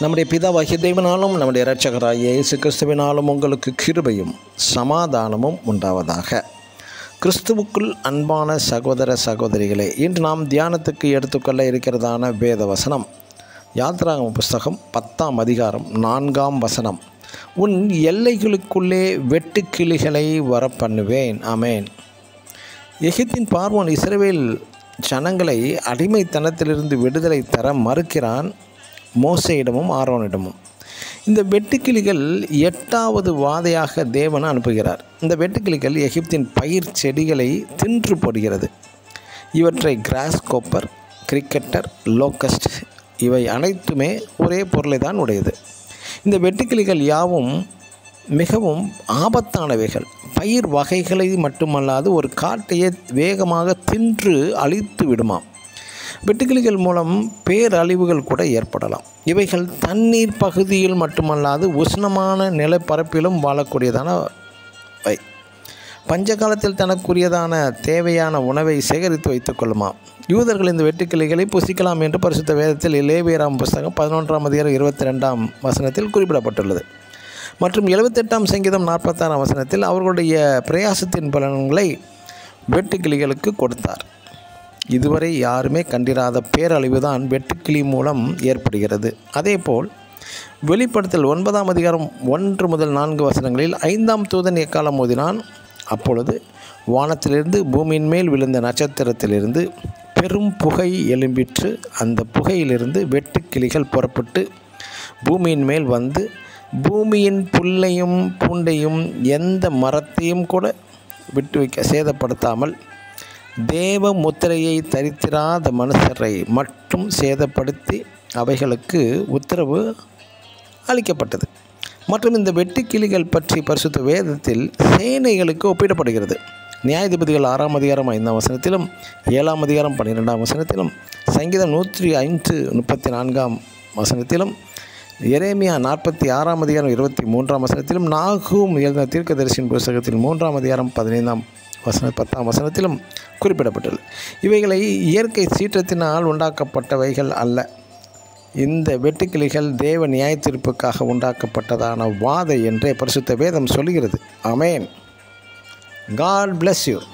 நம்முடைய பிதாவாகிய தேவனாலும் நம்முடைய இரட்சகராகிய இயேசு கிறிஸ்துவினாலும் உங்களுக்கு கிருபையும் சமாதானமும் உண்டாவதாக கிறிஸ்துவுக்குள் அன்பான சகோதர சகோதரிகளே இன்று நாம் தியானத்துக்கு எடுத்துக்கொள்ள இருக்கிறதான வேத வசனம் யாத்ராகம புஸ்தகம் பத்தாம் அதிகாரம் நான்காம் வசனம் உன் எல்லைகளுக்குள்ளே வெட்டுக்கிளிகளை வரப்பண்ணுவேன் அமேன் எகிப்தின் பார்வோன் இஸ்ரவேல் ஜனங்களை அடிமைத்தனத்திலிருந்து விடுதலை தர மறுக்கிறான் மோசையிடமும் ஆரோனிடமும் இந்த வெட்டுக்கிளிகள் எட்டாவது வாதையாக தேவன் அனுப்புகிறார் இந்த வெட்டுக்கிளிகள் எகிப்தின் பயிர் செடிகளை தின்று போடுகிறது இவற்றை கிராஸ் கோப்பர் கிரிக்கெட்டர் லோக்கஸ்ட் இவை அனைத்துமே ஒரே பொருளை தான் உடையது இந்த வெட்டுக்கிளிகள் யாவும் மிகவும் ஆபத்தானவைகள் பயிர் வகைகளை மட்டுமல்லாது ஒரு காட்டையே வேகமாக தின்று அழித்து விடுமாம் வெட்டுக்கிளிகள் மூலம் பேரழிவுகள் கூட ஏற்படலாம் இவைகள் தண்ணீர் பகுதியில் மட்டுமல்லாது உஷ்ணமான நிலப்பரப்பிலும் வாழக்கூடியதானவை பஞ்ச காலத்தில் தனக்குரியதான தேவையான உணவை சேகரித்து வைத்துக் கொள்ளுமா யூதர்கள் இந்த வெட்டுக்கிளிகளை புசிக்கலாம் என்று பரிசுத்த வேதத்தில் லேவியராம் புஸ்தகம் பதினொன்றாம் அதிகாரம் இருபத்தி ரெண்டாம் வசனத்தில் குறிப்பிடப்பட்டுள்ளது மற்றும் எழுபத்தெட்டாம் சங்கீதம் நாற்பத்தாறாம் வசனத்தில் அவர்களுடைய பிரயாசத்தின் பலன்களை வெட்டுக்கிளிகளுக்கு கொடுத்தார் இதுவரை யாருமே கண்டிராத பேரழிவு தான் வெட்டுக்கிளி மூலம் ஏற்படுகிறது அதேபோல் வெளிப்படுத்தல் ஒன்பதாம் அதிகாரம் ஒன்று முதல் நான்கு வசனங்களில் ஐந்தாம் தூதன் எக்காலம் மோதினான் அப்பொழுது வானத்திலிருந்து பூமியின் மேல் விழுந்த நட்சத்திரத்திலிருந்து பெரும் புகை எழும்பிற்று அந்த புகையிலிருந்து வெட்டுக்கிளிகள் புறப்பட்டு பூமியின் மேல் வந்து பூமியின் புல்லையும் பூண்டையும் எந்த மரத்தையும் கூட விட்டு வைக்க சேதப்படுத்தாமல் தேவ முத்திரையை தரித்திராத மனுஷரை மட்டும் சேதப்படுத்தி அவைகளுக்கு உத்தரவு அளிக்கப்பட்டது மற்றும் இந்த வெட்டுக்கிளிகள் பற்றி பரிசுத்த வேதத்தில் சேனைகளுக்கு ஒப்பிடப்படுகிறது நியாயாதிபதிகள் ஆறாம் அதிகாரம் ஐந்தாம் வசனத்திலும் ஏழாம் அதிகாரம் பன்னிரெண்டாம் வசனத்திலும் சங்கீதம் நூற்றி ஐந்து முப்பத்தி நான்காம் வசனத்திலும் எரேமியா நாற்பத்தி ஆறாம் அதிகாரம் இருபத்தி மூன்றாம் வசனத்திலும் நாகும் எழுந்த தீர்க்கதரிசியின் புஸ்தகத்தில் மூன்றாம் அதிகாரம் பதினைந்தாம் வசன பத்தாம் வசனத்திலும் குறிப்பிடப்பட்டுள்ளது இவைகளை இயற்கை சீற்றத்தினால் உண்டாக்கப்பட்டவைகள் அல்ல இந்த வெட்டுக்கிளிகள் தேவ நியாய தீர்ப்புக்காக உண்டாக்கப்பட்டதான வாதை என்றே பரிசுத்த வேதம் சொல்கிறது அமேன் காட் bless யூ